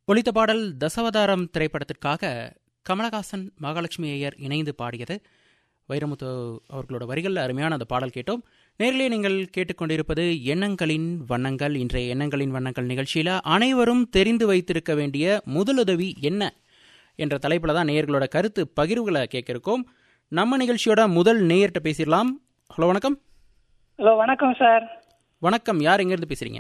ஒலித்த பாடல் தசவதாரம் திரைப்படத்திற்காக கமலஹாசன் மகாலட்சுமி ஐயர் இணைந்து பாடியது வைரமுத்து அவர்களோட வரிகளில் அருமையான அந்த பாடல் கேட்டோம் நேரிலே நீங்கள் கேட்டுக்கொண்டிருப்பது எண்ணங்களின் வண்ணங்கள் இன்றைய எண்ணங்களின் வண்ணங்கள் நிகழ்ச்சியில் அனைவரும் தெரிந்து வைத்திருக்க வேண்டிய முதலுதவி என்ன என்ற தலைப்பில் தான் நேயர்களோட கருத்து பகிர்வுகளை கேட்க இருக்கோம் நம்ம நிகழ்ச்சியோட முதல் நேயர்கிட்ட பேசிடலாம் ஹலோ வணக்கம் ஹலோ வணக்கம் சார் வணக்கம் யார் எங்கேருந்து பேசுகிறீங்க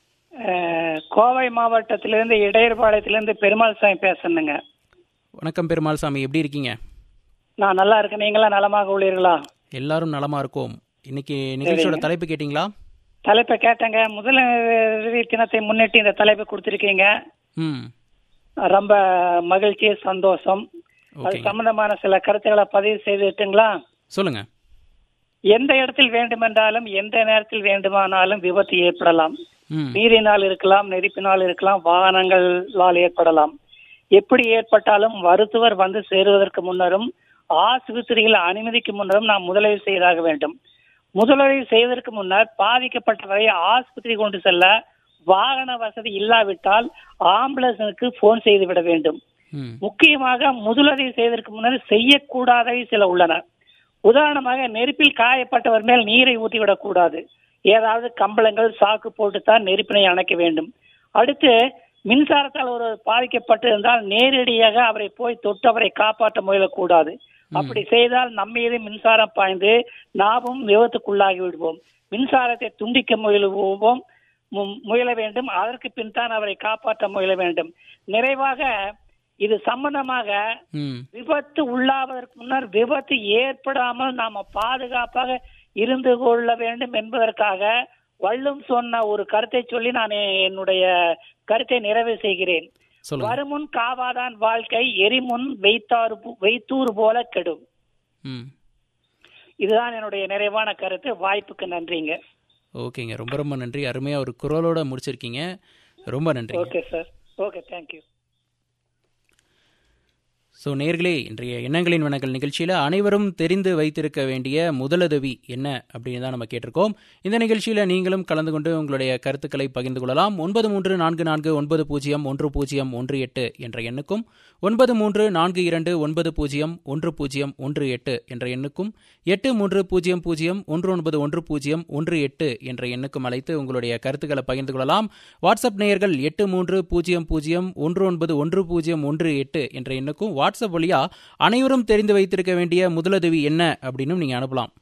அஹ், கோவை மாவட்டத்திலிருந்து இடையர்பாளையத்திலிருந்து பெருமாள் சாமி பேசணுங்க வணக்கம் பெருமாள் சாமி எப்படி இருக்கீங்க நான் நல்லா இருக்கேன் நீங்களாம் நலமாக உள்ளீர்களா எல்லாரும் நலமா இருக்கோம் இன்னைக்கு நிகழ்ச்சியோட தலைப்பு கேட்டிங்களா தலைப்பை கேட்டேங்க முதலுதவி தினத்தை முன்னிட்டு இந்த தலைப்பை கொடுத்துருக்கீங்க ம் ரொம்ப மகிழ்ச்சி சந்தோஷம் அது ஓகேங்க சம்பந்தமான சில கருத்துக்களை பதிவு செய்துட்டுங்களா சொல்லுங்க எந்த இடத்தில் வேண்டுமென்றாலும் எந்த நேரத்தில் வேண்டுமானாலும் விபத்து ஏற்படலாம் ம் நீரினால் இருக்கலாம் நெருப்பினால் இருக்கலாம் வாகனங்களால் ஏற்படலாம் எப்படி ஏற்பட்டாலும் மருத்துவர் வந்து சேருவதற்கு முன்னரும் ஆஸ்பத்திரியில் அனுமதிக்கு முன்னரும் நாம் முதலுதவி செய்தாக வேண்டும் முதலுதவி செய்வதற்கு முன்னர் பாதிக்கப்பட்டவரை ஆஸ்பத்திரி கொண்டு செல்ல வாகன வசதி இல்லாவிட்டால் ஆம்புலன்ஸுக்கு போன் செய்து விட வேண்டும் ம் முக்கியமாக முதலுதவி செய்வதற்கு முன்னர் செய்யக்கூடாதவை சில உள்ளன உதாரணமாக நெருப்பில் காயப்பட்டவர் மேல் நீரை ஊற்றிவிடக் கூடாது ஏதாவது கம்பளங்கள் சாக்கு போட்டுத்தான் நெருப்பினை அணைக்க வேண்டும் அடுத்து மின்சாரத்தால் ஒரு பாதிக்கப்பட்டு இருந்தால் நேரடியாக அவரை போய் தொட்டு அவரை காப்பாற்ற முயலக்கூடாது அப்படி செய்தால் நம்ம மீது மின்சாரம் பாய்ந்து நாமும் விபத்துக்குள்ளாகி விடுவோம் மின்சாரத்தை துண்டிக்க முயலுவோம் மு- முயல வேண்டும் அதற்கு பின் தான் அவரை காப்பாற்ற முயல வேண்டும் நிறைவாக இது சம்பந்தமாக ம் விபத்து உள்ளாவதற்கு முன்னர் விபத்து ஏற்படாமல் நாம பாதுகாப்பாக இருந்து கொள்ள வேண்டும் என்பதற்காக வள்ளும் சொன்ன ஒரு கருத்தை சொல்லி நான் என்னுடைய கருத்தை நிறைவு செய்கிறேன் சொல்லுங்க வருமுன் காவாதான் வாழ்க்கை எரிமுன் வைத்தாறு போ- வைத்தூர் போல கெடும் ம் இதுதான் என்னுடைய நிறைவான கருத்து வாய்ப்புக்கு நன்றிங்க ஓகேங்க ரொம்ப ரொம்ப நன்றி அருமையாக ஒரு குரலோட முடிச்சிருக்கீங்க ரொம்ப நன்றி okay sir okay thank you so நேர்களே இன்றைய எண்ணங்களின் வண்ணங்கள் நிகழ்ச்சியில் அனைவரும் தெரிந்து வைத்திருக்க வேண்டிய முதலுதவி என்ன அப்படின்னு தான் நம்ம கேட்டிருக்கோம் இந்த நிகழ்ச்சியில் நீங்களும் கலந்து கொண்டு உங்களுடைய கருத்துக்களை பகிர்ந்து கொள்ளலாம் ஒன்பது மூன்று நான்கு நான்கு ஒன்பது பூஜ்ஜியம் ஒன்று பூஜ்ஜியம் ஒன்று எட்டு என்ற எண்ணுக்கும் ஒன்பது மூன்று நான்கு இரண்டு ஒன்பது பூஜ்ஜியம் ஒன்று பூஜ்ஜியம் ஒன்று எட்டு என்ற எண்ணுக்கும் எட்டு மூன்று பூஜ்ஜியம் பூஜ்ஜியம் ஒன்று ஒன்பது ஒன்று பூஜ்ஜியம் ஒன்று எட்டு என்ற எண்ணுக்கும் அழைத்து உங்களுடைய கருத்துக்களை பகிர்ந்து கொள்ளலாம் வாட்ஸ்அப் நேயர்கள் எட்டு மூன்று பூஜ்ஜியம் பூஜ்ஜியம் ஒன்று ஒன்பது ஒன்று பூஜ்ஜியம் ஒன்று எட்டு என்ற எண்ணுக்கும் வாட்ஸ்அப் வழியா அனைவரும் தெரிந்து வைத்திருக்க வேண்டிய முதலுதவி என்ன அப்படின்னு நீங்க அனுப்பலாம்